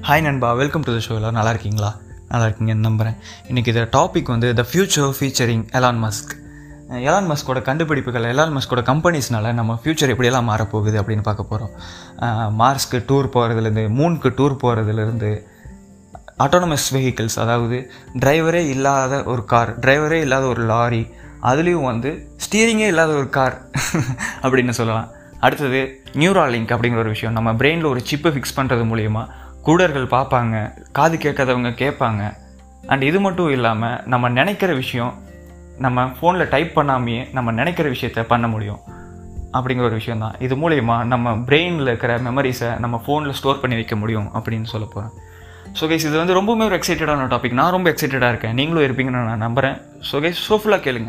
hi நண்பா welcome to the show எல்லாம் நல்லா இருக்கீங்களா நல்லா இருக்கீங்கன்னு நம்புகிறேன் இன்றைக்கி இதில் டாபிக் வந்து the future featuring Elon Musk Elon மஸ்கோட கண்டுபிடிப்புகள் எலான் மஸ்கோட கம்பெனிஸ்னால நம்ம ஃப்யூச்சர் எப்படியெல்லாம் மாறப்போகுது அப்படின்னு பார்க்க போகிறோம் மார்ஸ்க்கு டூர் போகிறதுலேருந்து மூனுக்கு டூர் போகிறதுலேருந்து ஆட்டோனமஸ் வெஹிக்கிள்ஸ் அதாவது டிரைவரே இல்லாத ஒரு கார் டிரைவரே இல்லாத ஒரு லாரி அதுலேயும் வந்து ஸ்டீரிங்கே இல்லாத ஒரு கார் அப்படின்னு சொல்லலாம் அடுத்தது நியூராலிங்க் அப்படிங்கிற ஒரு விஷயம் நம்ம பிரெயினில் ஒரு சிப்பை ஃபிக்ஸ் பண்ணுறது மூலிமா கூடர்கள் பார்ப்பாங்க காது கேட்காதவங்க கேட்பாங்க அண்ட் இது மட்டும் இல்லாமல் நம்ம நினைக்கிற விஷயம் நம்ம ஃபோனில் டைப் பண்ணாமையே நம்ம நினைக்கிற விஷயத்த பண்ண முடியும் அப்படிங்கிற ஒரு விஷயம் தான் இது மூலயமா நம்ம பிரெயினில் இருக்கிற மெமரிஸை நம்ம ஃபோனில் ஸ்டோர் பண்ணி வைக்க முடியும் அப்படின்னு சொல்ல போகிறேன் ஸோ கைஸ் இது வந்து ரொம்பவுமே ஒரு எக்ஸைட்டடான டாபிக் நான் ரொம்ப எக்ஸைட்டடாக இருக்கேன் நீங்களும் இருப்பீங்கன்னு நான் நம்புகிறேன் ஸோ கைஸ் ஸோ கேளுங்க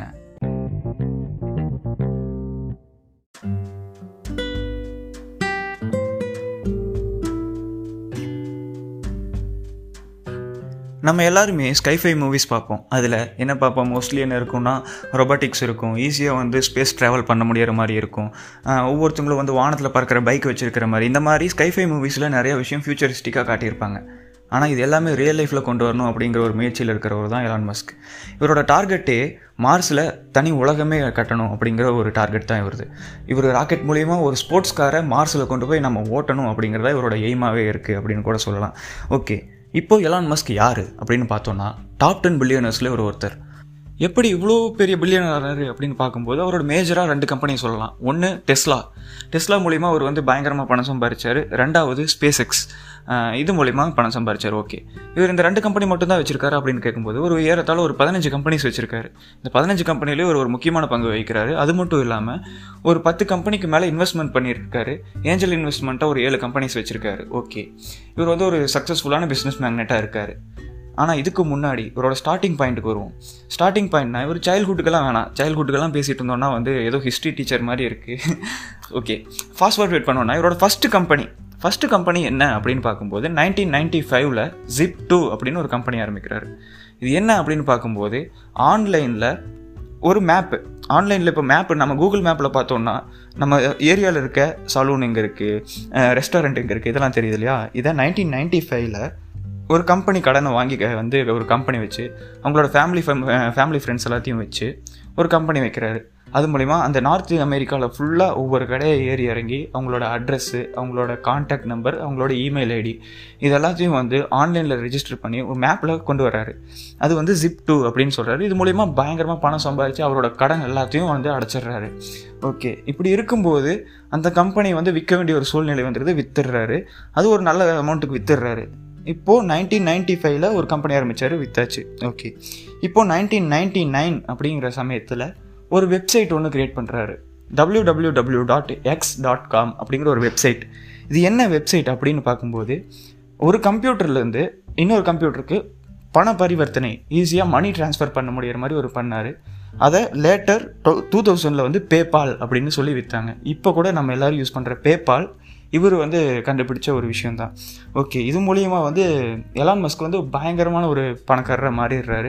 நம்ம எல்லாருமே ஸ்கைஃபை மூவிஸ் பார்ப்போம் அதில் என்ன பார்ப்போம் மோஸ்ட்லி என்ன இருக்கும்னா ரொபாட்டிக்ஸ் இருக்கும் ஈஸியாக வந்து ஸ்பேஸ் ட்ராவல் பண்ண முடியிற மாதிரி இருக்கும் ஆஹ் ஒவ்வொருத்தவங்களும் வந்து வானத்தில் பறக்கிற பைக் வச்சிருக்கிற மாதிரி இந்த மாதிரி ஸ்கைஃபை மூவிஸில் நிறைய விஷயம் ஃபியூச்சரிஸ்டிக்காக காட்டியிருப்பாங்க ஆனால் இது எல்லாமே ரியல் லைஃப்பில் கொண்டு வரணும் அப்படிங்கிற ஒரு முயற்சியில் இருக்கிறவர் தான் எலான் மஸ்க் இவரோட டார்கெட்டே மார்ஸில் தனி உலகமே கட்டணும் அப்படிங்கிற ஒரு டார்கெட் தான் இவருது இவர் ராக்கெட் மூலிமா ஒரு ஸ்போர்ட்ஸ் காரை மார்ஸில் கொண்டு போய் நம்ம ஓட்டணும் அப்படிங்கிறத இவரோட எய்மாவே இருக்குது அப்படின்னு கூட சொல்லலாம் ஓகே இப்போ எலான் மஸ்க் யார் அப்படின்னு பார்த்தோன்னா டாப் டென் பில்லியனர்ஸில் ஒரு ஒருத்தர் எப்படி இவ்வளோ பெரிய பில்லியனர் அப்படின்னு பார்க்கும்போது அவரோட மேஜராக ரெண்டு கம்பெனி சொல்லலாம் ஒன்று டெஸ்லா டெஸ்லா மூலிமா அவர் வந்து பயங்கரமாக பணம் சம்பாரிச்சார் ரெண்டாவது ஸ்பேஸ் எக்ஸ் இது மூலிமா பணம் சம்பாரிச்சார் ஓகே இவர் இந்த ரெண்டு கம்பெனி மட்டும் தான் வச்சிருக்காரு அப்படின்னு கேட்கும்போது ஒரு ஏறத்தாழ ஒரு பதினஞ்சு கம்பெனிஸ் வச்சிருக்காரு இந்த பதினஞ்சு கம்பெனிலேயே ஒரு ஒரு முக்கியமான பங்கு வகிக்கிறாரு அது மட்டும் இல்லாமல் ஒரு பத்து கம்பெனிக்கு மேலே இன்வெஸ்ட்மெண்ட் பண்ணியிருக்காரு ஏஞ்சல் இன்வெஸ்ட்மெண்ட்டாக ஒரு ஏழு கம்பெனிஸ் வச்சிருக்காரு ஓகே இவர் வந்து ஒரு சக்ஸஸ்ஃபுல்லான பிஸ்னஸ் மேக்னெட்டாக இருக்காரு ஆனால் இதுக்கு முன்னாடி இவரோட ஸ்டார்டிங் பாயிண்ட்டுக்கு வருவோம் ஸ்டார்டிங் பாயிண்ட்னா இவர் சைல்ட்ஹுட்டுக்கெல்லாம் வேணாம் சைல்ட்ஹுட்டுக்கெல்லாம் பேசிட்டு இருந்தோம்னா வந்து ஏதோ ஹிஸ்ட்ரி டீச்சர் மாதிரி இருக்குது ஓகே ஃபாஸ்ட் ஃபார்வர்ட் பண்ணோன்னா இவரோட ஃபஸ்ட்டு கம்பெனி ஃபஸ்ட்டு கம்பெனி என்ன அப்படின்னு பார்க்கும்போது நைன்டீன் நைன்டி ஃபைவ்ல ஜிப் டூ அப்படின்னு ஒரு கம்பெனி ஆரம்பிக்கிறாரு இது என்ன அப்படின்னு பார்க்கும்போது ஆன்லைனில் ஒரு மேப்பு ஆன்லைனில் இப்போ மேப்பு நம்ம கூகுள் மேப்பில் பார்த்தோம்னா நம்ம ஏரியாவில் இருக்க சலூன் எங்கே இருக்குது ரெஸ்டாரண்ட் எங்கே இருக்குது இதெல்லாம் தெரியுது இல்லையா இதை நைன்டீன் நைன்டி ஃபைவ்ல ஒரு கம்பெனி கடனை வாங்கி வந்து ஒரு கம்பெனி வச்சு அவங்களோட ஃபேமிலி ஃபேமிலி ஃப்ரெண்ட்ஸ் எல்லாத்தையும் வச்சு ஒரு கம்பெனி வைக்கிறாரு அது மூலிமா அந்த நார்த் அமெரிக்காவில் ஃபுல்லாக ஒவ்வொரு கடையை ஏறி இறங்கி அவங்களோட அட்ரஸ்ஸு அவங்களோட காண்டாக்ட் நம்பர் அவங்களோட இமெயில் ஐடி இது எல்லாத்தையும் வந்து ஆன்லைனில் ரெஜிஸ்டர் பண்ணி ஒரு மேப்பில் கொண்டு வர்றாரு அது வந்து ஜிப் டூ அப்படின்னு சொல்கிறாரு இது மூலிமா பயங்கரமாக பணம் சம்பாதிச்சு அவரோட கடன் எல்லாத்தையும் வந்து அடைச்சிடுறாரு ஓகே இப்படி இருக்கும்போது அந்த கம்பெனி வந்து விற்க வேண்டிய ஒரு சூழ்நிலை வந்துடுது வித்துடுறாரு அது ஒரு நல்ல அமௌண்ட்டுக்கு வித்துடுறாரு இப்போது நைன்டீன் நைன்டி ஃபைவ்ல ஒரு கம்பெனி ஆரம்பித்தார் வித்தாச்சு ஓகே இப்போது நைன்டீன் நைன்டி நைன் அப்படிங்கிற சமயத்தில் ஒரு வெப்சைட் ஒன்று க்ரியேட் பண்ணுறாரு W W W dot X dot com அப்படிங்கிற ஒரு வெப்சைட் இது என்ன வெப்சைட் அப்படின்னு பார்க்கும்போது ஒரு கம்ப்யூட்டர்லேருந்து இன்னொரு கம்ப்யூட்டருக்கு பண பரிவர்த்தனை ஈஸியாக மணி ட்ரான்ஸ்ஃபர் பண்ண முடியிற மாதிரி ஒரு பண்ணார் அதை லேட்டர் டூ தௌசண்டில் வந்து பேபால் அப்படின்னு சொல்லி விற்றாங்க இப்போ கூட நம்ம எல்லோரும் யூஸ் பண்ணுற பேபால் இவர் வந்து கண்டுபிடிச்ச ஒரு விஷயந்தான் ஓகே இது மூலியமாக வந்து எலான் மஸ்க் வந்து பயங்கரமான ஒரு பணக்காரரை மாறிடுறாரு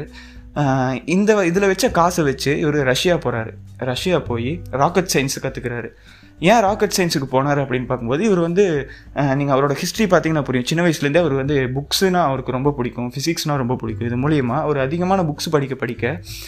இந்த இதில் வச்ச காசை வச்சு இவர் ரஷ்யா போகிறாரு ரஷ்யா போய் ராக்கெட் சயின்ஸ் கற்றுக்கிறாரு ஏன் ராக்கெட் சயின்ஸுக்கு போனார் அப்படின்னு பார்க்கும்போது இவர் வந்து நீங்கள் அவரோட ஹிஸ்ட்ரி பார்த்தீங்கன்னா புரியும் சின்ன வயசுலேருந்தே அவர் வந்து புக்ஸுனா அவருக்கு ரொம்ப பிடிக்கும் ஃபிசிக்ஸ்னால் ரொம்ப பிடிக்கும் இது மூலியமாக ஒரு அதிகமான புக்ஸ் படிக்க படிக்க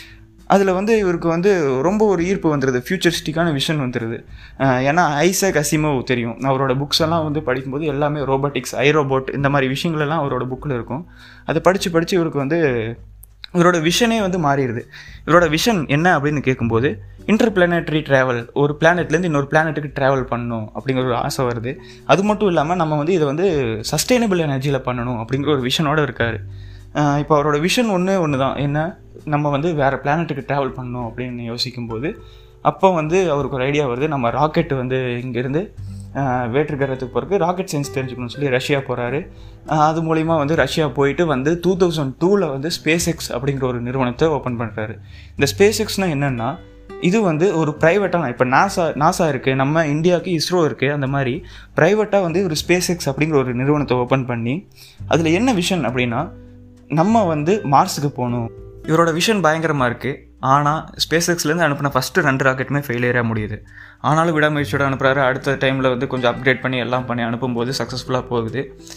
அதில் வந்து இவருக்கு வந்து ரொம்ப ஒரு ஈர்ப்பு வந்துடுது ஃபியூச்சரிஸ்டிக்கான விஷன் வந்துடுது ஏன்னா ஐசக் அசிமோ தெரியும் அவரோட புக்ஸ் எல்லாம் வந்து படிக்கும்போது எல்லாமே ரோபோட்டிக்ஸ் ஐ ரோபோட் இந்த மாதிரி விஷயங்களெல்லாம் அவரோட புக்கில் இருக்கும் அதை படித்து படித்து இவருக்கு வந்து இவரோட விஷனே வந்து மாறிடுது இவரோட விஷன் என்ன அப்படின்னு கேட்கும்போது இன்டர் பிளானட்டரி ட்ராவல் ஒரு பிளானட்லேருந்து இன்னொரு பிளானட்டுக்கு ட்ராவல் பண்ணணும் அப்படிங்கிற ஒரு ஆசை வருது அது மட்டும் இல்லாமல் நம்ம வந்து இதை வந்து சஸ்டைனபிள் எனர்ஜியில் பண்ணணும் அப்படிங்கிற ஒரு விஷனோடு இருக்கார் இப்போ அவரோட விஷன் ஒன்று ஒன்று தான் என்ன நம்ம வந்து வேறு பிளானட்டுக்கு ட்ராவல் பண்ணணும் அப்படின்னு யோசிக்கும்போது அப்போ வந்து அவருக்கு ஒரு ஐடியா வருது நம்ம ராக்கெட் வந்து இங்கேருந்து வேற்று கிரகத்துக்கு போகிறதுக்கு ராக்கெட் சயின்ஸ் தெரிஞ்சுக்கணும்னு சொல்லி ரஷ்யா போகிறாரு அது மூலிமா வந்து ரஷ்யா போயிட்டு வந்து டூ தௌசண்ட் டூவில் வந்து ஸ்பேஸ் எக்ஸ் அப்படிங்கிற ஒரு நிறுவனத்தை ஓப்பன் பண்ணுறாரு இந்த ஸ்பேஸ் எக்ஸ்னால் என்னென்னா இது வந்து ஒரு ப்ரைவேட்டான இப்போ நாசா நாசா இருக்குது நம்ம இந்தியாவுக்கு இஸ்ரோ இருக்குது அந்த மாதிரி ப்ரைவேட்டாக வந்து ஒரு ஸ்பேஸ் எக்ஸ் அப்படிங்கிற ஒரு நிறுவனத்தை ஓப்பன் பண்ணி அதில் என்ன விஷன் அப்படின்னா நம்ம வந்து மார்ஸுக்கு போகணும் இவரோட விஷன் பயங்கரமாக இருக்குது ஆனால் ஸ்பேஸ் எக்ஸ்லேருந்து அனுப்பின ஃபஸ்ட்டு ரெண்டு ராக்கெட்டுமே ஃபெயிலியராக முடியுது ஆனாலும் விடாமுயற்சியோட அனுப்புகிறாரு அடுத்த டைமில் வந்து கொஞ்சம் அப்கிரேட் பண்ணி எல்லாம் பண்ணி அனுப்பும்போது சக்ஸஸ்ஃபுல்லாக போகுது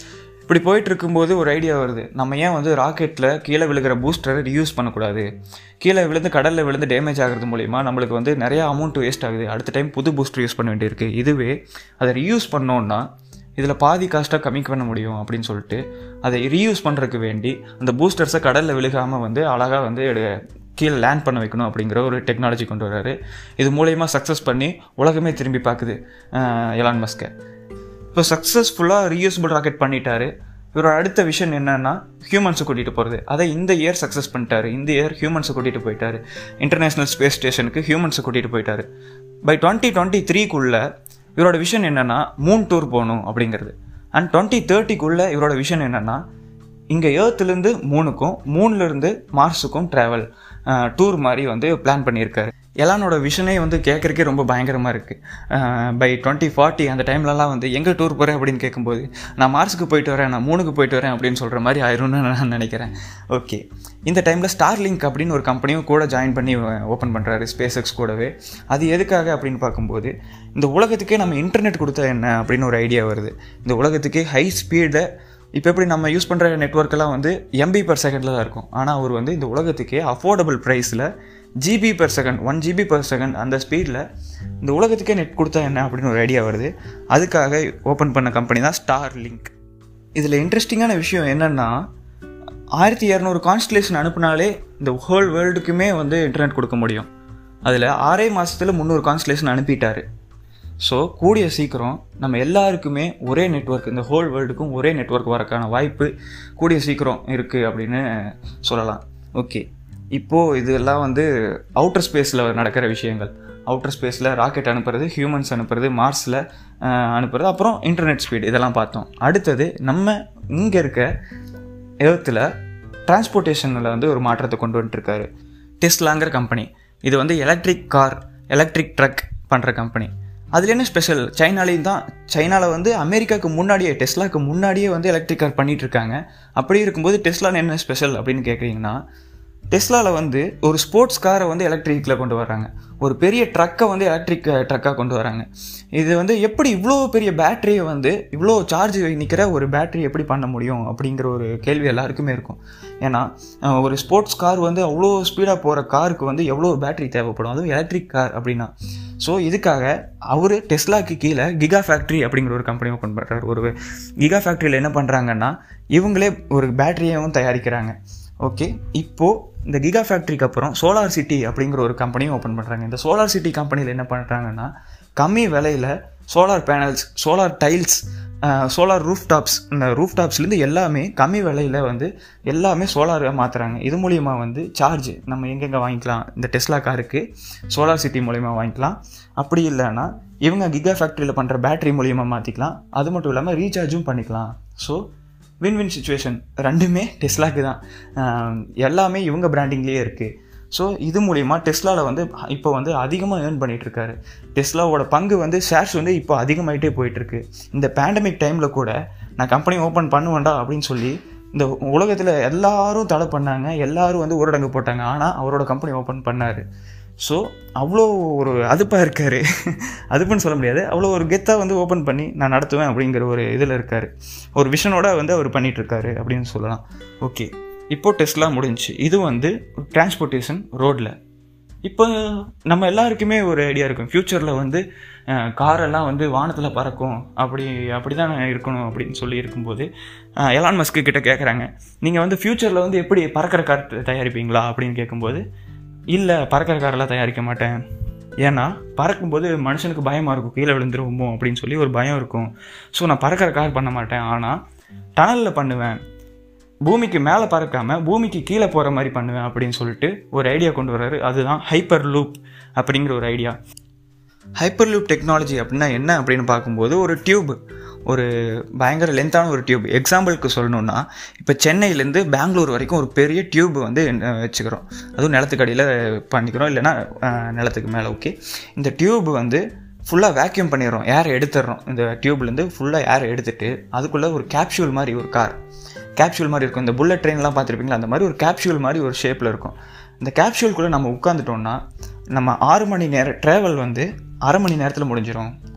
இப்படி போயிட்டு இருக்கும்போது ஒரு ஐடியா வருது நம்ம ஏன் வந்து ராக்கெட்டில் கீழே விழுகிற பூஸ்டரை ரியூஸ் பண்ணக்கூடாது கீழே விழுந்து கடலில் விழுந்து டேமேஜ் ஆகிறது மூலிமா நம்மளுக்கு வந்து நிறையா அமௌண்ட் வேஸ்ட் ஆகுது அடுத்த டைம் புது பூஸ்டர் யூஸ் பண்ண வேண்டியிருக்கு இதுவே அதை ரீயூஸ் பண்ணோன்னா இதில் பாதி காஸ்ட்டாக கம்மி பண்ண முடியும் அப்படின்னு சொல்லிட்டு அதை ரீயூஸ் பண்ணுறதுக்கு வேண்டி அந்த பூஸ்டர்ஸை கடலில் விழுகாமல் வந்து அழகாக வந்து எடு- கீழே லேண்ட் பண்ண வைக்கணும் அப்படிங்கிற ஒரு டெக்னாலஜி கொண்டு வராரு இது மூலயமா சக்ஸஸ் பண்ணி உலகமே திரும்பி பார்க்குது எலான் மஸ்கை இப்போ சக்ஸஸ்ஃபுல்லாக ரீயூசபிள் ராக்கெட் பண்ணிட்டாரு இவரோட அடுத்த விஷன் என்னன்னா ஹியூமன்ஸை கூட்டிகிட்டு போகிறது அதை இந்த இயர் சக்ஸஸ் பண்ணிட்டாரு இந்த இயர் ஹியூமன்ஸை கூட்டிகிட்டு போயிட்டாரு இன்டர்நேஷ்னல் ஸ்பேஸ் ஸ்டேஷனுக்கு ஹியூமன்ஸை கூட்டிகிட்டு போயிட்டாரு பை டுவெண்ட்டி டுவெண்ட்டி த்ரீக்குள்ளே இவரோட விஷன் என்னன்னா மூன் டூர் போகணும் அப்படிங்கிறது அண்ட் டுவெண்ட்டி தேர்ட்டிக்குள்ளே இவரோட விஷன் என்னன்னா இங்கே ஏர்த்துலேருந்து மூணுக்கும் மூணுலேருந்து மார்ஸுக்கும் ட்ராவல் டூர் மாதிரி வந்து பிளான் பண்ணியிருக்காரு எலானோட விஷனே வந்து கேட்குறக்கே ரொம்ப பயங்கரமாக இருக்குது பை டுவெண்ட்டி ஃபார்ட்டி அந்த டைம்லலாம் வந்து எங்கே டூர் போகிறேன் அப்படின்னு கேட்கும்போது நான் மார்ஸுக்கு போயிட்டு வரேன் நான் மூணுக்கு போயிட்டு வரேன் அப்படின்னு சொல்கிற மாதிரி ஆயிரும்னு நான் நினைக்கிறேன் ஓகே இந்த டைமில் ஸ்டார்லிங்க் அப்படின்னு ஒரு கம்பெனியும் கூட ஜாயின் பண்ணி ஓப்பன் பண்ணுறாரு ஸ்பேஸ் எக்ஸ் கூடவே அது எதுக்காக அப்படின்னு பார்க்கும்போது இந்த உலகத்துக்கே நம்ம இன்டர்நெட் கொடுத்தா என்ன அப்படின்னு ஒரு ஐடியா வருது இந்த உலகத்துக்கே ஹை ஸ்பீடில் இப்போ எப்படி நம்ம யூஸ் பண்ணுற நெட்ஒர்க்கெல்லாம் வந்து எம்பி per செகண்டில் தான் இருக்கும் ஆனால் அவர் வந்து இந்த உலகத்துக்கே அஃபோர்டபுள் ப்ரைஸில் GB per second one GB per second அந்த ஸ்பீடில் இந்த உலகத்துக்கே நெட் கொடுத்தா என்ன அப்படின்னு ஒரு ஐடியா வருது அதுக்காக ஓப்பன் பண்ண கம்பெனி தான் ஸ்டார் லிங்க் இதில் இன்ட்ரெஸ்டிங்கான விஷயம் என்னென்னா ஆயிரத்தி இரநூறு கான்ஸ்டலேஷன் அனுப்புனாலே இந்த ஹோல் வேர்ல்டுக்குமே வந்து இன்டர்நெட் கொடுக்க முடியும் அதில் ஆறே மாதத்தில் முந்நூறு கான்ஸ்டலேஷன் அனுப்பிட்டாரு ஸோ கூடிய சீக்கிரம் நம்ம எல்லாருக்குமே ஒரே நெட்வொர்க் இந்த ஹோல் வேர்ல்டுக்கும் ஒரே நெட்வொர்க் வரக்கான வாய்ப்பு கூடிய சீக்கிரம் இருக்குது அப்படின்னு சொல்லலாம் ஓகே இப்போது இதெல்லாம் வந்து அவுட்டர் ஸ்பேஸில் நடக்கிற விஷயங்கள் அவுட்டர் ஸ்பேஸில் ராக்கெட் அனுப்புறது ஹியூமன்ஸ் அனுப்புறது மார்ஸில் அனுப்புறது அப்புறம் இன்டர்நெட் ஸ்பீடு இதெல்லாம் பார்த்தோம் அடுத்தது நம்ம இங்கே இருக்க எர்த்தில் டிரான்ஸ்போர்ட்டேஷனில் வந்து ஒரு மாற்றத்தை கொண்டு வந்துட்டுருக்காரு டெஸ்லாங்கிற கம்பெனி இது வந்து எலக்ட்ரிக் கார் எலக்ட்ரிக் ட்ரக் பண்ணுற கம்பெனி அதில் என்ன ஸ்பெஷல் சைனாலேயும் தான் சைனாவில் வந்து அமெரிக்காவுக்கு முன்னாடியே டெஸ்லாக்கு முன்னாடியே வந்து எலக்ட்ரிக் கார் பண்ணிட்டு இருக்காங்க அப்படி இருக்கும்போது டெஸ்லான்னு என்ன ஸ்பெஷல் அப்படின்னு கேட்குறீங்கன்னா டெஸ்லாவில் வந்து ஒரு ஸ்போர்ட்ஸ் காரை வந்து எலக்ட்ரிக்கில் கொண்டு வராங்க ஒரு பெரிய ட்ரக்கை வந்து எலக்ட்ரிக் ட்ரக்காக கொண்டு வராங்க இது வந்து எப்படி இவ்வளோ பெரிய பேட்டரியை வந்து இவ்வளோ சார்ஜ் நிற்கிற ஒரு பேட்டரி எப்படி பண்ண முடியும் அப்படிங்கிற ஒரு கேள்வி எல்லாருக்குமே இருக்கும் ஏன்னா அஹ், ஒரு ஸ்போர்ட்ஸ் கார் வந்து அவ்வளோ ஸ்பீடாக போகிற காருக்கு வந்து எவ்வளோ பேட்டரி தேவைப்படும் அதுவும் எலக்ட்ரிக் கார் அப்படின்னா ஸோ இதுக்காக அவர் டெஸ்லாக்கு கீழே கிகா ஃபேக்ட்ரி அப்படிங்கிற ஒரு கம்பெனி ஓப்பன் பண்ணுறாரு ஒரு கிகா ஃபேக்ட்ரியில் என்ன பண்ணுறாங்கன்னா இவங்களே ஒரு பேட்டரியவும் தயாரிக்கிறாங்க ஓகே இப்போது இந்த கிகா ஃபேக்ட்ரிக்கு அப்புறம் சோலார் சிட்டி அப்படிங்கிற ஒரு கம்பெனியும் ஓப்பன் பண்ணுறாங்க இந்த சோலார் சிட்டி கம்பெனியில் என்ன பண்ணுறாங்கன்னா கம்மி விலையில் solar panels solar tiles solar roof tops இந்த ரூஃப் டாப்ஸ்லேருந்து எல்லாமே கம்மி விலையில் வந்து எல்லாமே சோலாராக மாற்றுறாங்க இது மூலிமா வந்து சார்ஜ் நம்ம எங்கெங்கே வாங்கிக்கலாம் இந்த டெஸ்லா காருக்கு சோலார் சிட்டி மூலிமா வாங்கிக்கலாம் அப்படி இல்லைன்னா இவங்க கிகா ஃபேக்ட்ரியில் பண்ணுற பேட்டரி மூலிமா மாற்றிக்கலாம் அது மட்டும் இல்லாமல் ரீசார்ஜும் பண்ணிக்கலாம் ஸோ வின் வின் சுச்சுவேஷன் ரெண்டுமே டெஸ்லாக்கு தான் ஆஹ் எல்லாமே இவங்க பிராண்டிங்லேயே இருக்குது ஸோ இது மூலிமா டெஸ்லாவில் வந்து இப்போ வந்து அதிகமாக ஏர்ன் பண்ணிட்டு இருக்காரு டெஸ்லாவோட பங்கு வந்து ஷேர்ஸ் வந்து இப்போ அதிகமாயிட்டே போயிட்டுருக்கு இந்த பேண்டமிக் டைமில் கூட நான் கம்பெனி ஓப்பன் பண்ணுவேன்டா அப்படின்னு சொல்லி இந்த உலகத்தில் எல்லாரும் தடை பண்ணாங்க எல்லாரும் வந்து ஊரடங்கு போட்டாங்க ஆனால் அவரோட கம்பெனி ஓப்பன் பண்ணார் ஸோ அவ்வளோ ஒரு அதுப்பாக இருக்கார் அதுப்புன்னு சொல்ல முடியாது அவ்வளோ ஒரு கெத்தாக வந்து ஓப்பன் பண்ணி நான் நடத்துவேன் அப்படிங்கிற ஒரு இதில் இருக்கார் ஒரு விஷனோட வந்து அவர் பண்ணிட்டு இருக்காரு அப்படின்னு சொல்லலாம் ஓகே இப்போ டெஸ்ட்லாம் முடிஞ்சுச்சு இது வந்து டிரான்ஸ்போர்ட்டேஷன் ரோட்டில் இப்போ நம்ம எல்லாருக்குமே ஒரு ஐடியா இருக்கும் ஃப்யூச்சரில் வந்து அஹ், காரெல்லாம் வந்து வானத்தில் பறக்கும் அப்படி அப்படி தான் இருக்கணும் அப்படின்னு சொல்லி இருக்கும்போது அஹ், எலான் மஸ்க்கு கிட்ட கேட்குறாங்க நீங்கள் வந்து ஃப்யூச்சரில் வந்து எப்படி பறக்கிற கார் தயாரிப்பீங்களா அப்படின்னு கேட்கும்போது இல்லை பறக்கிற காரெல்லாம் தயாரிக்க மாட்டேன் ஏன்னா பறக்கும்போது மனுஷனுக்கு பயமாக இருக்கும் கீழே விழுந்துருவோமோ அப்படின்னு சொல்லி ஒரு பயம் இருக்கும் ஸோ நான் பறக்கிற கார் பண்ண மாட்டேன் ஆனால் டனலில் பண்ணுவேன் பூமிக்கு மேலே பறக்காம பூமிக்கு கீழே போகிற மாதிரி பண்ணுவேன் அப்படின்னு சொல்லிட்டு ஒரு ஐடியா கொண்டு வர்றாரு அதுதான் ஹைப்பர் லூப் அப்படிங்கிற ஒரு ஐடியா ஹைப்பர் லூப் டெக்னாலஜி அப்படின்னா என்ன அப்படின்னு பார்க்கும்போது ஒரு டியூப் ஒரு பயங்கர லென்த்தான ஒரு டியூப் எக்ஸாம்பிளுக்கு சொல்லணும்னா இப்போ சென்னையிலேருந்து பெங்களூர் வரைக்கும் ஒரு பெரிய டியூப் வந்து அஹ், வச்சுக்கிறோம் அதுவும் நிலத்துக்கடியில் பண்ணிக்கிறோம் இல்லைன்னா அஹ், நிலத்துக்கு மேலே ஓகே இந்த டியூப் வந்து ஃபுல்லாக வேக்யூம் பண்ணிடுறோம் ஏர் எடுத்துடுறோம் இந்த டியூப்லேருந்து ஃபுல்லாக ஏர் எடுத்துட்டு அதுக்குள்ளே ஒரு கேப்சூல் மாதிரி ஒரு கார் கேப்சூல் மாதிரி இருக்கும் இந்த புல்லட் ட்ரெயின்லாம் பார்த்துருப்பீங்களா அந்த மாதிரி ஒரு கேப்சூல் மாதிரி ஒரு ஷேப்பில் இருக்கும் இந்த கேப்சூல்குள்ளே நம்ம உட்காந்துட்டோம்னா நம்ம ஆறு மணி நேரம் ட்ராவல் வந்து அரை மணி நேரத்தில் முடிஞ்சிடும் இப்போ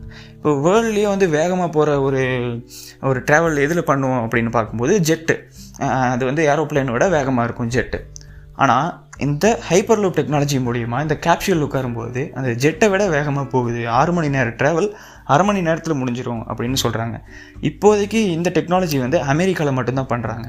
இப்போ வேர்ல்ட்லேயே வந்து வேகமாக போகிற ஒரு ஒரு ட்ராவல் எதில் பண்ணுவோம் அப்படின்னு பார்க்கும்போது ஜெட்டு அது வந்து ஏரோப்ளேனோட வேகமாக இருக்கும் ஜெட்டு ஆனால் இந்த ஹைப்பர் லூப் டெக்னாலஜி மூலியமாக இந்த கேப்சூல் உட்காரும்போது அந்த ஜெட்டை விட வேகமாக போகுது ஆறு மணி நேரம் ட்ராவல் அரை மணி நேரத்தில் முடிஞ்சிடும் அப்படின்னு சொல்கிறாங்க இப்போதைக்கு இந்த டெக்னாலஜி வந்து அமெரிக்காவில் மட்டும்தான் பண்ணுறாங்க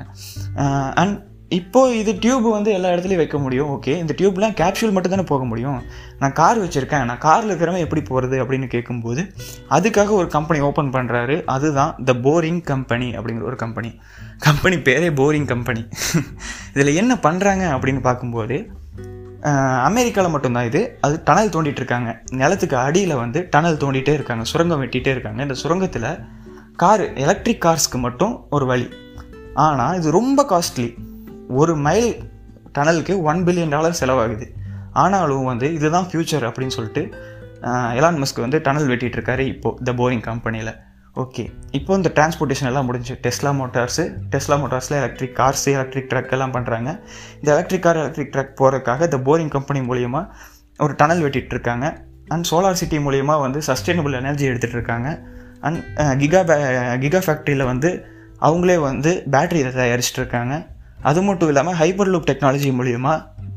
அண்ட் இப்போது இது டியூப் வந்து எல்லா இடத்துலையும் வைக்க முடியும் ஓகே இந்த டியூப்லாம் கேப்சூல் மட்டும் தானே போக முடியும் நான் கார் வச்சுருக்கேன் நான் காரில் இருக்கிறவன் எப்படி போகிறது அப்படின்னு கேட்கும்போது அதுக்காக ஒரு கம்பெனி ஓப்பன் பண்ணுறாரு அதுதான் த போரிங் கம்பெனி அப்படிங்கிற ஒரு கம்பெனி கம்பெனி பேரே போரிங் கம்பெனி இதில் என்ன பண்ணுறாங்க அப்படின்னு பார்க்கும்போது அமெரிக்காவில் மட்டும்தான் இது அது டனல் தோண்டிட்டு இருக்காங்க நிலத்துக்கு அடியில் வந்து டனல் தோண்டிகிட்டே இருக்காங்க சுரங்கம் வெட்டிகிட்டே இருக்காங்க இந்த சுரங்கத்தில் கார் எலக்ட்ரிக் கார்ஸ்க்கு மட்டும் ஒரு வழி ஆனால் இது ரொம்ப காஸ்ட்லி ஒரு மைல் டனலுக்கு ஒன் பில்லியன் டாலர் செலவாகுது ஆனாலும் வந்து இதுதான் ஃப்யூச்சர் அப்படின்னு சொல்லிட்டு எலான் மஸ்க் வந்து டனல் வெட்டிகிட்டு இருக்காரு இப்போது த போரிங் கம்பெனியில் ஓகே இப்போ இந்த டிரான்ஸ்போர்ட்டேஷன் எல்லாம் முடிஞ்சு டெஸ்லா மோட்டார்ஸு டெஸ்லா மோட்டார்ஸில் எலக்ட்ரிக் கார்ஸ் எலக்ட்ரிக் ட்ரக் எல்லாம் பண்ணுறாங்க இந்த எலக்ட்ரிக் கார் எலக்ட்ரிக் ட்ரக் போகிறதுக்காக இந்த போரிங் கம்பெனி மூலியமாக ஒரு டனல் வெட்டிட்டு இருக்காங்க அண்ட் சோலார் சிட்டி மூலியமாக வந்து சஸ்டைனபிள் எனர்ஜி எடுத்துகிட்டு இருக்காங்க அண்ட் கிகா பே கிகா ஃபேக்ட்ரியில் வந்து அவங்களே வந்து பேட்டரி தயாரிச்சிட்டு இருக்காங்க அது மட்டும் இல்லாமல் ஹைப்பர் லூப் டெக்னாலஜி மூலிமா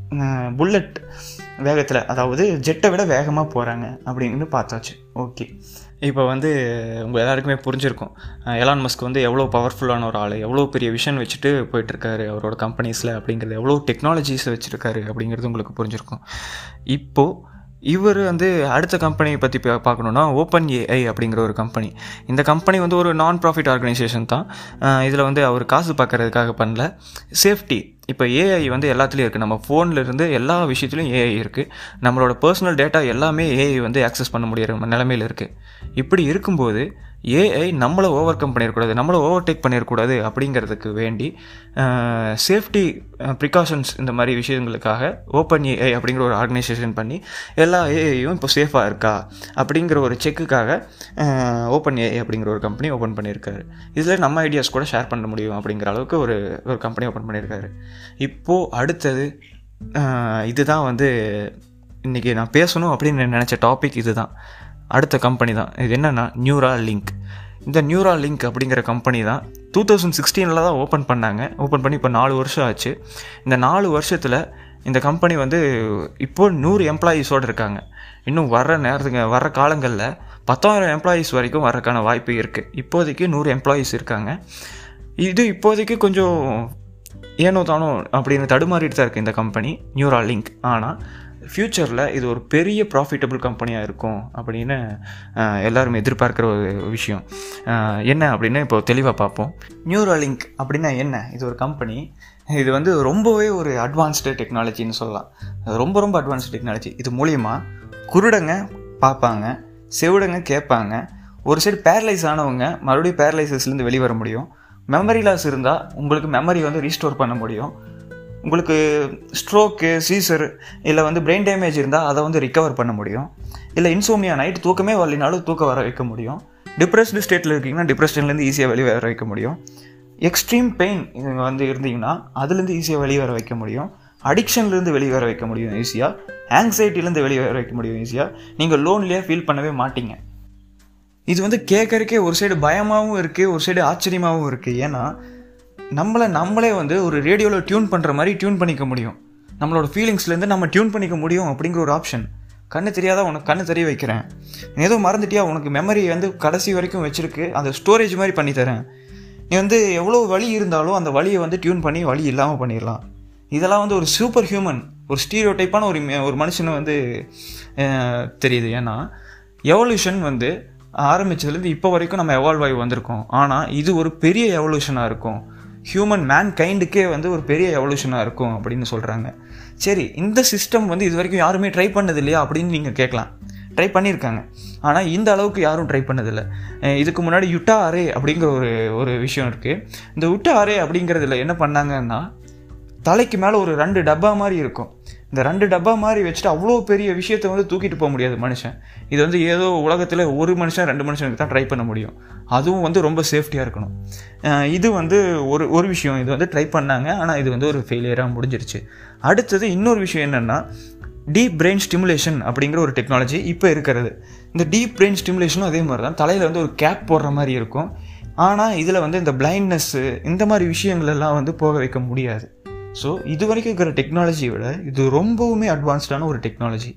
புல்லட் வேகத்தில் அதாவது ஜெட்டை விட வேகமாக போகிறாங்க அப்படின்னு பார்த்தாச்சு ஓகே இப்போ வந்து உங்கள் எல்லாருக்குமே புரிஞ்சிருக்கும் எலான் மஸ்க் வந்து எவ்வளோ பவர்ஃபுல்லான ஒரு ஆள் எவ்வளோ பெரிய விஷன் வச்சுட்டு போயிட்டுருக்காரு அவரோட கம்பெனிஸில் அப்படிங்கிறது எவ்வளோ டெக்னாலஜிஸை வச்சுருக்காரு அப்படிங்கிறது உங்களுக்கு புரிஞ்சிருக்கும் இப்போது இவர் வந்து அடுத்த கம்பெனியை பற்றி பார்க்கணுன்னா ஓப்பன் ஏஐ அப்படிங்கிற ஒரு கம்பெனி இந்த கம்பெனி வந்து ஒரு நான் ப்ராஃபிட் ஆர்கனைசேஷன் தான் இதில் வந்து அவர் காசு பார்க்கறதுக்காக பண்ணல சேஃப்டி இப்போ ஏஐ வந்து எல்லாத்துலேயும் இருக்குது நம்ம ஃபோனில் இருந்து எல்லா விஷயத்துலையும் ஏஐ இருக்குது நம்மளோட பர்சனல் டேட்டா எல்லாமே ஏஐ வந்து ஆக்சஸ் பண்ண முடியிற நிலமையில் இருக்குது இப்படி இருக்கும்போது ஏஐ நம்மளை ஓவர் கம் பண்ணிடக்கூடாது நம்மளை ஓவர் டேக் பண்ணிடக்கூடாது அப்படிங்கிறதுக்கு வேண்டி சேஃப்டி ப்ரிகாஷன்ஸ் இந்த மாதிரி விஷயங்களுக்காக ஓப்பன் ஏஐ அப்படிங்கிற ஒரு ஆர்கனைசேஷன் பண்ணி எல்லா ஏஐயும் இப்போ சேஃபாக இருக்கா அப்படிங்கிற ஒரு செக்குக்காக ஓப்பன் ஏஐ அப்படிங்கிற ஒரு கம்பெனி ஓப்பன் பண்ணியிருக்காரு இதில் நம்ம ஐடியாஸ் கூட ஷேர் பண்ண முடியும் அப்படிங்கிற அளவுக்கு ஒரு ஒரு கம்பெனி ஓப்பன் பண்ணியிருக்காரு இப்போது அடுத்தது இதுதான் வந்து இன்றைக்கி நான் பேசணும் அப்படின்னு நினச்ச டாபிக் இது தான் அடுத்த கம்பெனி தான் இது என்னென்னா நியூரா லிங்க் இந்த நியூரா லிங்க் அப்படிங்கிற கம்பெனி தான் டூ தௌசண்ட் சிக்ஸ்டீனில் தான் ஓப்பன் பண்ணாங்க ஓப்பன் பண்ணி இப்போ நாலு வருஷம் ஆச்சு இந்த நாலு வருஷத்தில் இந்த கம்பெனி வந்து இப்போது நூறு எம்ப்ளாயீஸோடு இருக்காங்க இன்னும் வர்ற நேரத்துக்கு வர்ற காலங்களில் பத்தாயிரம் எம்ப்ளாயீஸ் வரைக்கும் வரக்கான வாய்ப்பு இருக்குது இப்போதைக்கு நூறு எம்ப்ளாயீஸ் இருக்காங்க இது இப்போதைக்கு கொஞ்சம் ஏனோ தானோ அப்படின்னு தடுமாறிட்டு தான் இருக்குது இந்த கம்பெனி நியூரா லிங்க் ஆனால் ஃப்யூச்சரில் இது ஒரு பெரிய ப்ராஃபிட்டபிள் கம்பெனியாக இருக்கும் அப்படின்னு எல்லாரும் எதிர்பார்க்குற ஒரு விஷயம் என்ன அப்படின்னு இப்போ தெளிவாக பார்ப்போம் நியூரோலிங்க் அப்படின்னா என்ன இது ஒரு கம்பெனி இது வந்து ரொம்பவே ஒரு அட்வான்ஸ்டு டெக்னாலஜின்னு சொல்லலாம் ரொம்ப ரொம்ப அட்வான்ஸ்டு டெக்னாலஜி இது மூலிமா குருடங்க பார்ப்பாங்க செவிடங்க கேட்பாங்க ஒரு சைடு பேரலைஸ் ஆனவங்க மறுபடியும் பேரலைசஸ்லேருந்து வெளியே வர முடியும் மெமரி லாஸ் இருந்தால் உங்களுக்கு மெமரி வந்து ரீஸ்டோர் பண்ண முடியும் உங்களுக்கு ஸ்ட்ரோக்கு சீசர் இல்லை வந்து பிரெயின் டேமேஜ் இருந்தால் அதை வந்து ரிக்கவர் பண்ண முடியும் இல்லை இன்சோமியா நைட் தூக்கமே வரலினாலும் தூக்கம் வர வைக்க முடியும் டிப்ரெஸ்டு ஸ்டேட்டில் இருக்கீங்கன்னா டிப்ரெஷன்லேருந்து ஈஸியாக வெளியே வர வைக்க முடியும் எக்ஸ்ட்ரீம் பெயின் வந்து இருந்தீங்கன்னா அதுலேருந்து ஈஸியாக வெளியே வர வைக்க முடியும் அடிக்ஷன்லேருந்து வெளியே வர வைக்க முடியும் ஈஸியாக ஆங்ஸைட்டிலேருந்து வெளியே வர வைக்க முடியும் ஈஸியாக நீங்கள் லோன்லேயே ஃபீல் பண்ணவே மாட்டீங்க இது வந்து கேட்கறக்கே ஒரு சைடு பயமாகவும் இருக்குது ஒரு சைடு ஆச்சரியமாகவும் இருக்குது ஏன்னா நம்மளை நம்மளே வந்து ஒரு ரேடியோவில் டியூன் பண்ணுற மாதிரி டியூன் பண்ணிக்க முடியும் நம்மளோட ஃபீலிங்ஸ்லேருந்து நம்ம டியூன் பண்ணிக்க முடியும் அப்படிங்கிற ஒரு ஆப்ஷன் கண்ணு தெரியாத உனக்கு கண்ணு தெரிய வைக்கிறேன் ஏதோ மறந்துட்டியா உனக்கு மெமரி வந்து கடைசி வரைக்கும் வச்சுருக்கு அந்த ஸ்டோரேஜ் மாதிரி பண்ணி தரேன் நீ வந்து எவ்வளோ வழி இருந்தாலும் அந்த வழியை வந்து டியூன் பண்ணி வழி இல்லாமல் பண்ணிடலாம் இதெல்லாம் வந்து ஒரு சூப்பர் ஹியூமன் ஒரு ஸ்டீரியோ டைப்பான ஒரு ஒரு மனுஷனை வந்து தெரியுது ஏன்னா எவல்யூஷன் வந்து ஆரம்பித்ததுலேருந்து இப்போ வரைக்கும் நம்ம எவால்வ் ஆகி வந்திருக்கோம் ஆனால் இது ஒரு பெரிய எவல்யூஷனாக இருக்கும் ஹியூமன் மேன் கைண்டுக்கே வந்து ஒரு பெரிய எவல்யூஷனாக இருக்கும் அப்படின்னு சொல்கிறாங்க சரி இந்த சிஸ்டம் வந்து இது வரைக்கும் யாருமே ட்ரை பண்ணது இல்லையா அப்படின்னு நீங்கள் கேட்கலாம் ட்ரை பண்ணியிருக்காங்க ஆனால் இந்த அளவுக்கு யாரும் ட்ரை பண்ணதில்லை இதுக்கு முன்னாடி யுட்டா அரே அப்படிங்கிற ஒரு ஒரு விஷயம் இருக்குது இந்த யுட்டா அரே அப்படிங்கிறதுல என்ன பண்ணாங்கன்னா தலைக்கு மேலே ஒரு ரெண்டு டப்பா மாதிரி இருக்கும் இந்த ரெண்டு டப்பா மாதிரி வச்சுட்டு அவ்வளோ பெரிய விஷயத்தை வந்து தூக்கிட்டு போக முடியாது மனுஷன் இது வந்து ஏதோ உலகத்தில் ஒரு மனுஷன் ரெண்டு மனுஷனுக்கு தான் ட்ரை பண்ண முடியும் அதுவும் வந்து ரொம்ப சேஃப்டியாக இருக்கணும் இது வந்து ஒரு ஒரு விஷயம் இது வந்து ட்ரை பண்ணாங்க ஆனால் இது வந்து ஒரு ஃபெயிலியராக முடிஞ்சிருச்சு அடுத்தது இன்னொரு விஷயம் என்னென்னா டீப் பிரெயின் ஸ்டிமுலேஷன் அப்படிங்கிற ஒரு டெக்னாலஜி இப்போ இருக்கிறது இந்த டீப் பிரெயின் ஸ்டிமுலேஷனும் அதே மாதிரி தான் தலையில் வந்து ஒரு கேப் போடுற மாதிரி இருக்கும் ஆனால் இதில் வந்து இந்த பிளைண்ட்னஸ்ஸு இந்த மாதிரி விஷயங்கள் எல்லாம் வந்து போக வைக்க முடியாது ஸோ இது வரைக்கும் இருக்கிற டெக்னாலஜியை விட இது ரொம்பவுமே அட்வான்ஸ்டான ஒரு டெக்னாலஜி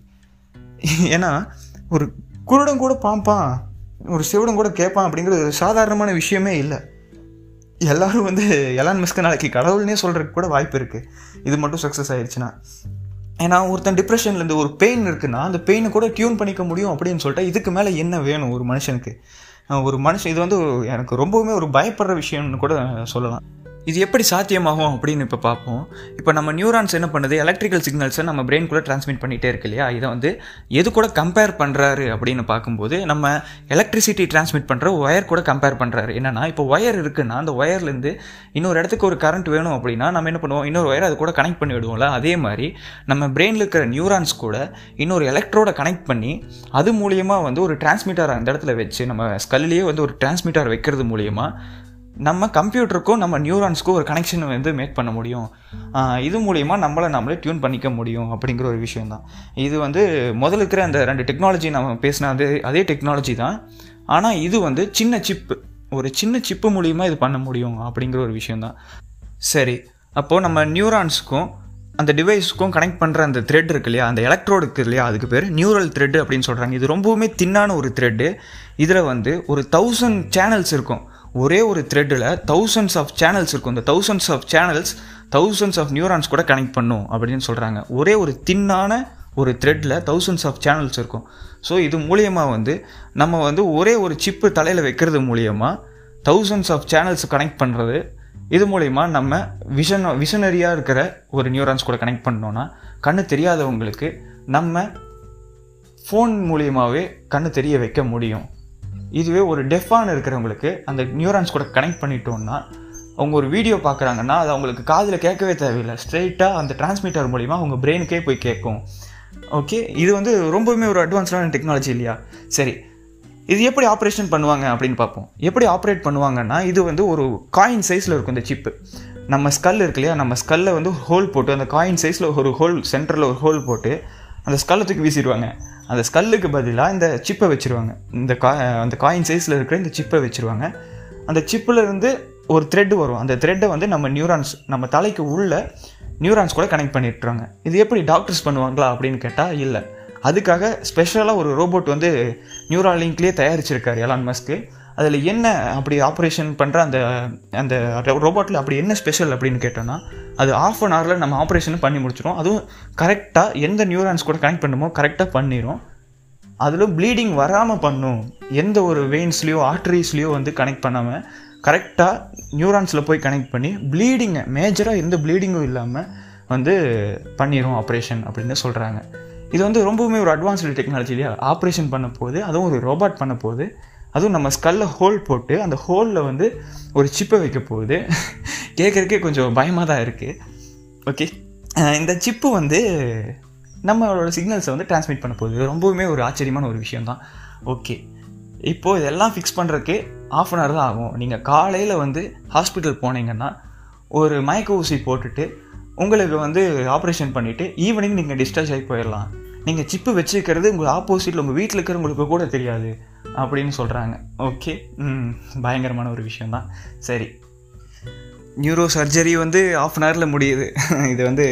ஏன்னா ஒரு குருடன் கூட பாம்பான் ஒரு சிவடன் கூட கேட்பான் அப்படிங்கிறது சாதாரணமான விஷயமே இல்லை எல்லாரும் வந்து எலான் மஸ்க்கு நாளைக்கு கடவுள்னே சொல்கிறதுக்கு கூட வாய்ப்பு இருக்குது இது மட்டும் சக்ஸஸ் ஆயிடுச்சுன்னா ஏன்னா ஒருத்தன் டிப்ரெஷன்லேருந்து ஒரு பெயின் இருக்குன்னா அந்த பெயினை கூட டியூன் பண்ணிக்க முடியும் அப்படின்னு சொல்லிட்டு இதுக்கு மேலே என்ன வேணும் ஒரு மனுஷனுக்கு ஒரு மனுஷன் இது வந்து எனக்கு ரொம்பவுமே ஒரு பயப்படுற விஷயம்னு கூட சொல்லலாம் இது எப்படி சாத்தியமாகும் அப்படின்னு இப்போ பார்ப்போம் இப்போ நம்ம நியூரான்ஸ் என்ன பண்ணுது எலக்ட்ரிக்கல் சிக்னல்ஸை நம்ம பிரெயின்குள்ளே ட்ரான்ஸ்மிட் பண்ணிகிட்டே இருக்கு இல்லையா இதை வந்து எது கூட கம்பேர் பண்ணுறாரு அப்படின்னு பார்க்கும்போது நம்ம எலக்ட்ரிசிட்டி ட்ரான்ஸ்மிட் பண்ணுற ஒயர் கூட கம்பேர் பண்ணுறாரு என்னன்னா இப்போ ஒயர் இருக்குன்னா அந்த ஒயர்லேருந்து இன்னொரு இடத்துக்கு ஒரு கரண்ட் வேணும் அப்படின்னா நம்ம என்ன பண்ணுவோம் இன்னொரு ஒயர் அது கூட கனெக்ட் பண்ணி விடுவோம்ல அதே மாதிரி நம்ம பிரெயினில் இருக்கிற நியூரான்ஸ் கூட இன்னொரு எலக்ட்ரோட கனெக்ட் பண்ணி அது மூலியமாக வந்து ஒரு டிரான்ஸ்மிட்டர் அந்த இடத்துல வச்சு நம்ம ஸ்கல்லையே வந்து ஒரு டிரான்ஸ்மிட்டர் வைக்கிறது மூலியமாக நம்ம கம்ப்யூட்டருக்கும் நம்ம நியூரான்ஸ்க்கும் ஒரு கனெக்ஷன் வந்து மேக் பண்ண முடியும் இது மூலிமா நம்மளை நம்மளே டியூன் பண்ணிக்க முடியும் அப்படிங்கிற ஒரு விஷயம் தான் இது வந்து முதல்ல இருக்கிற அந்த ரெண்டு டெக்னாலஜி நம்ம பேசின அதே அதே டெக்னாலஜி தான் ஆனால் இது வந்து சின்ன சிப்பு ஒரு சின்ன சிப்பு மூலியமாக இது பண்ண முடியும் அப்படிங்கிற ஒரு விஷயம் தான் சரி அப்போது நம்ம நியூரான்ஸுக்கும் அந்த டிவைஸுக்கும் கனெக்ட் பண்ணுற அந்த த்ரெட் இருக்கு இல்லையா அந்த எலக்ட்ரோடு இருக்கு இல்லையா அதுக்கு பேர் நியூரல் த்ரெட் அப்படின்னு சொல்கிறாங்க இது ரொம்பவுமே தின்னான ஒரு த்ரெட்டு இதில் வந்து ஒரு தௌசண்ட் சேனல்ஸ் இருக்கும் ஒரே ஒரு த்ரெட்டில் தௌசண்ட்ஸ் ஆஃப் சேனல்ஸ் இருக்கும் இந்த thousands of channels thousands of neurons கூட கனெக்ட் பண்ணும் அப்படின்னு சொல்கிறாங்க ஒரே ஒரு தின்னான ஒரு த்ரெட்டில் தௌசண்ட்ஸ் ஆஃப் சேனல்ஸ் இருக்கும் ஸோ இது மூலியமாக வந்து நம்ம வந்து ஒரே ஒரு சிப்பு தலையில் வைக்கிறது மூலியமாக தௌசண்ட்ஸ் ஆஃப் சேனல்ஸ் கனெக்ட் பண்ணுறது இது மூலிமா நம்ம விஷன் விஷனரியாக இருக்கிற ஒரு நியூரான்ஸ் கூட கனெக்ட் பண்ணோன்னா கண்ணு தெரியாதவங்களுக்கு நம்ம ஃபோன் மூலியமாகவே கண்ணு தெரிய வைக்க முடியும் இதுவே ஒரு டெஃபான் இருக்கிறவங்களுக்கு அந்த நியூரான்ஸ் கூட கனெக்ட் பண்ணிட்டோம்னா அவங்க ஒரு வீடியோ பார்க்குறாங்கன்னா அது அவங்களுக்கு காதில் கேட்கவே தேவையில்லை ஸ்ட்ரெயிட்டாக அந்த டிரான்ஸ்மிட்டர் மூலிமா அவங்க பிரெயினுக்கே போய் கேட்கும் ஓகே இது வந்து ரொம்பவுமே ஒரு அட்வான்ஸ்டான டெக்னாலஜி இல்லையா சரி இது எப்படி ஆப்ரேஷன் பண்ணுவாங்க அப்படின்னு பார்ப்போம் எப்படி ஆப்ரேட் பண்ணுவாங்கன்னா இது வந்து ஒரு காயின் சைஸில் இருக்கும் இந்த சிப்பு நம்ம ஸ்கல் இருக்கு இல்லையா நம்ம ஸ்கல்லை வந்து ஹோல் போட்டு அந்த காயின் சைஸில் ஒரு ஹோல் சென்டரில் ஒரு ஹோல் போட்டு அந்த ஸ்கல்லை தூக்கி வீசிடுவாங்க அந்த ஸ்கல்லுக்கு பதிலாக இந்த சிப்பை வச்சுருவாங்க இந்த கா அந்த காயின் சைஸில் இருக்கிற இந்த சிப்பை வச்சுருவாங்க அந்த சிப்பில் இருந்து ஒரு த்ரெட் வரும் அந்த த்ரெட்டை வந்து நம்ம நியூரான்ஸ் நம்ம தலைக்கு உள்ள நியூரான்ஸ் கூட கனெக்ட் பண்ணிட்டுருவாங்க இது எப்படி டாக்டர்ஸ் பண்ணுவாங்களா அப்படின்னு கேட்டால் இல்லை அதுக்காக ஸ்பெஷலாக ஒரு ரோபோட் வந்து நியூரல் லிங்க்லேயே தயாரிச்சிருக்காரு எலான் மஸ்க்கு அதில் என்ன அப்படி ஆப்ரேஷன் பண்ணுற அந்த அந்த ரோபோட்டில் அப்படி என்ன ஸ்பெஷல் அப்படின்னு கேட்டோன்னா அது ஆஃப் அன் ஹவரில் நம்ம ஆப்ரேஷன் பண்ணி முடிச்சிடும் அதுவும் கரெக்டாக எந்த நியூரான்ஸ் கூட கனெக்ட் பண்ணுமோ கரெக்டாக பண்ணிடும் அதில் ப்ளீடிங் வராமல் பண்ணும் எந்த ஒரு வெயின்ஸ்லேயோ ஆர்டரிஸ்லேயோ வந்து கனெக்ட் பண்ணாமல் கரெக்டாக நியூரான்ஸில் போய் கனெக்ட் பண்ணி ப்ளீடிங்கை மேஜராக எந்த ப்ளீடிங்கும் இல்லாமல் வந்து பண்ணிடும் ஆப்ரேஷன் அப்படின்னு சொல்கிறாங்க இது வந்து ரொம்பவுமே ஒரு அட்வான்ஸ்டு டெக்னாலஜி இல்லையா ஆப்ரேஷன் பண்ண போது அதுவும் ஒரு ரோபாட் பண்ண போது அதுவும் நம்ம ஸ்கல்ல ஹோல் போட்டு அந்த ஹோலில் வந்து ஒரு சிப்பை வைக்க போகுது கேட்குறக்கே கொஞ்சம் பயமாக தான் இருக்குது ஓகே இந்த சிப்பு வந்து நம்மளோட சிக்னல்ஸை வந்து டிரான்ஸ்மிட் பண்ண போகுது ரொம்பவுமே ஒரு ஆச்சரியமான ஒரு விஷயம் தான் ஓகே இப்போது இதெல்லாம் ஃபிக்ஸ் பண்ணுறதுக்கு ஆஃப் அன் ஹவர் தான் ஆகும் நீங்கள் காலையில் வந்து ஹாஸ்பிட்டல் போனீங்கன்னா ஒரு மயக்க ஊசி போட்டுட்டு உங்களுக்கு வந்து ஆப்ரேஷன் பண்ணிவிட்டு ஈவினிங் நீங்கள் டிஸ்சார்ஜ் ஆகி போயிடலாம் நீங்கள் சிப்பு வச்சுக்கிறது உங்கள் ஆப்போசிட்டில் உங்கள் வீட்டில் இருக்கிறவங்களுக்கு கூட தெரியாது அப்படின்னு சொல்கிறாங்க ஓகே ம் பயங்கரமான ஒரு விஷயந்தான் சரி நியூரோ சர்ஜரி வந்து ஆஃப் அன் ஹவரில் முடியுது இது வந்து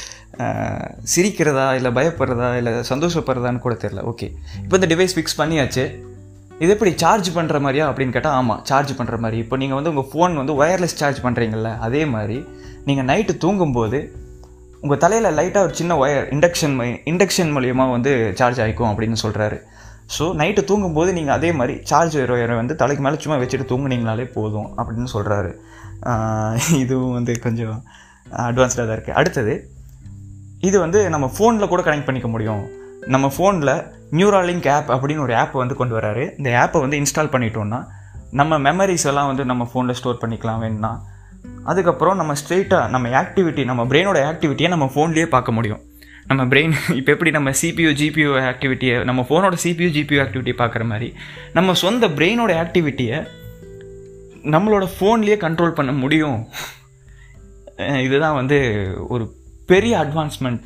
சிரிக்கிறதா இல்லை பயப்படுறதா இல்லை சந்தோஷப்படுறதான்னு கூட தெரில ஓகே இப்போ இந்த டிவைஸ் ஃபிக்ஸ் பண்ணியாச்சு இது எப்படி சார்ஜ் பண்ணுற மாதிரியா அப்படின்னு கேட்டால் ஆமாம் சார்ஜ் பண்ணுற மாதிரி இப்போ நீங்கள் வந்து உங்கள் ஃபோன் வந்து ஒயர்லெஸ் சார்ஜ் பண்ணுறீங்கல்ல அதே மாதிரி நீங்கள் நைட்டு தூங்கும்போது உங்கள் தலையில் லைட்டாக ஒரு சின்ன ஒயர் இண்டக்ஷன் இண்டக்ஷன் மூலியமாக வந்து சார்ஜ் ஆகிக்கும் அப்படின்னு சொல்கிறாரு ஸோ நைட்டு தூங்கும்போது நீங்கள் அதே மாதிரி சார்ஜ் ஒயரை வந்து தலைக்கு மேலே சும்மா வச்சுட்டு தூங்குனீங்கனாலே போதும் அப்படின்னு சொல்கிறாரு இதுவும் வந்து கொஞ்சம் அட்வான்ஸ்டாக தான் இருக்குது அடுத்தது இது வந்து நம்ம ஃபோனில் கூட கனெக்ட் பண்ணிக்க முடியும் நம்ம ஃபோனில் நியூராலிங்க் ஆப் அப்படின்னு ஒரு ஆப் வந்து கொண்டு வராரு இந்த ஆப்பை வந்து இன்ஸ்டால் பண்ணிட்டோம்னா நம்ம மெமரிஸ் எல்லாம் வந்து நம்ம ஃபோனில் ஸ்டோர் பண்ணிக்கலாம் வேணும்னா அதுக்கப்புறம் நம்ம ஸ்ட்ரெயிட்டாக நம்ம ஆக்டிவிட்டி நம்ம பிரெயினோட ஆக்டிவிட்டியை நம்ம ஃபோன்லேயே பார்க்க முடியும் நம்ம பிரெயின் இப்போ எப்படி நம்ம சிபியூ ஜிபியூ ஆக்டிவிட்டியை நம்ம ஃபோனோட சிபியூ ஜிபியூ ஆக்டிவிட்டியை பார்க்குற மாதிரி நம்ம சொந்த பிரெயினோட ஆக்டிவிட்டியை நம்மளோட ஃபோன்லேயே கண்ட்ரோல் பண்ண முடியும் இதுதான் வந்து ஒரு பெரிய அட்வான்ஸ்மெண்ட்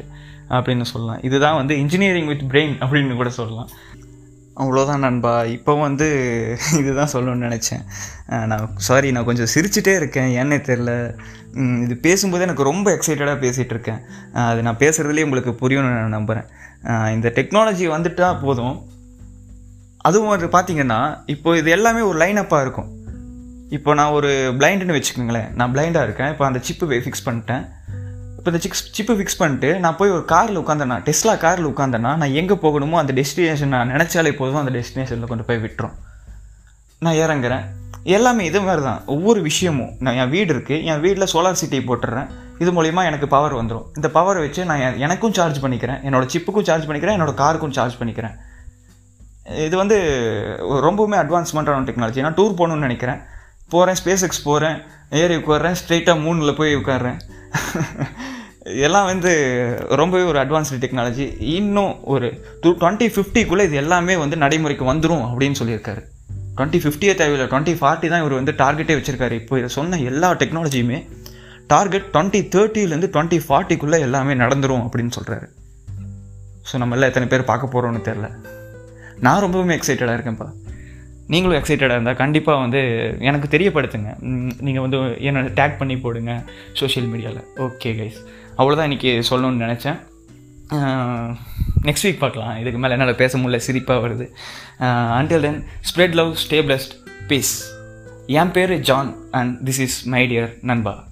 அப்படின்னு சொல்லலாம் இதுதான் வந்து இன்ஜினியரிங் வித் பிரெயின் அப்படின்னு கூட சொல்லலாம் அவ்வளோதான் நண்பா இப்போ வந்து இதுதான் சொல்லணும்னு நினச்சேன் அஹ் நான் சாரி நான் கொஞ்சம் சிரிச்சிட்டே இருக்கேன் ஏன்னே தெரில உம், இது பேசும்போது எனக்கு ரொம்ப எக்ஸைட்டடாக பேசிகிட்டு இருக்கேன் அஹ் அது நான் பேசுகிறதுலேயே உங்களுக்கு புரியும்னு நான் நம்புகிறேன் அஹ் இந்த டெக்னாலஜி வந்துட்டால் போதும் அதுவும் ஒரு பார்த்தீங்கன்னா இப்போ இது எல்லாமே ஒரு லைனப்பாக இருக்கும் இப்போ நான் ஒரு பிளைண்டுன்னு வச்சுக்கோங்களேன் நான் பிளைண்டாக இருக்கேன் இப்போ அந்த சிப்பு ஃபிக்ஸ் பண்ணிட்டேன் இப்போ இந்த சிக்ஸ் சிப்பை ஃபிக்ஸ் பண்ணிட்டு நான் போய் ஒரு காரில் உட்காந்தேன்னா டெஸ்லா காரில் உட்காந்தேன்னா நான் எங்கே போகணுமோ அந்த டெஸ்டினேஷன் நான் நினச்சாலே போதும் அந்த டெஸ்டினேஷனில் கொண்டு போய் விட்டுரும் நான் இறங்குறேன் எல்லாமே இது மாதிரி தான் ஒவ்வொரு விஷயமும் நான் என் வீடு இருக்குது என் வீட்டில் சோலார் சிட்டி போட்டுடுறேன் இது மூலிமா எனக்கு பவர் வந்துடும் இந்த பவரை வச்சு நான் எ- எனக்கும் சார்ஜ் பண்ணிக்கிறேன் என்னோட சிப்புக்கும் சார்ஜ் பண்ணிக்கிறேன் என்னோட காருக்கும் சார்ஜ் பண்ணிக்கிறேன் இது வந்து ஒரு ரொம்பவுமே அட்வான்ஸ்மெண்ட்டான டெக்னாலஜி நான் டூர் போகணுன்னு நினைக்கிறேன் போகிறேன் ஸ்பேஸ் எக்ஸ் போகிறேன் ஏறி உட்காடுறேன் ஸ்ட்ரெயிட்டாக மூணில் போய் உட்காடுறேன் இதெல்லாம் வந்து ரொம்பவே ஒரு அட்வான்ஸ்டு டெக்னாலஜி இன்னும் ஒரு டூ டுவெண்ட்டி ஃபிஃப்டிக்குள்ளே இது எல்லாமே வந்து நடைமுறைக்கு வந்துடும் அப்படின்னு சொல்லியிருக்காரு டுவெண்ட்டி ஃபிஃப்டியே தேவையில்லை டுவெண்ட்டி ஃபார்ட்டி தான் இவர் வந்து டார்கெட்டே வச்சிருக்காரு இப்போ இதை சொன்ன எல்லா டெக்னாலஜியுமே டார்கெட் டுவெண்ட்டி தேர்ட்டிலேருந்து டுவெண்ட்டி ஃபார்ட்டிக்குள்ளே எல்லாமே நடந்துரும் அப்படின்னு சொல்கிறாரு ஸோ நம்ம எல்லாம் எத்தனை பேர் பார்க்க போகிறோம்னு தெரில நான் ரொம்பவுமே எக்ஸைட்டடாக இருக்கேன்ப்பா நீங்களும் எக்ஸைட்டடாக இருந்தால் கண்டிப்பாக வந்து எனக்கு தெரியப்படுத்துங்க நீங்கள் வந்து என்னை டேக் பண்ணி போடுங்க சோஷியல் மீடியாவில் ஓகே கைஸ் அவ்வளோதான் இன்றைக்கி சொல்லணும்னு நினச்சேன் நெக்ஸ்ட் வீக் பார்க்கலாம் இதுக்கு மேலே என்னால் பேச முடியல சிரிப்பாக வருது until then spread love stay blessed peace என் பேர் John and this is my dear நண்பா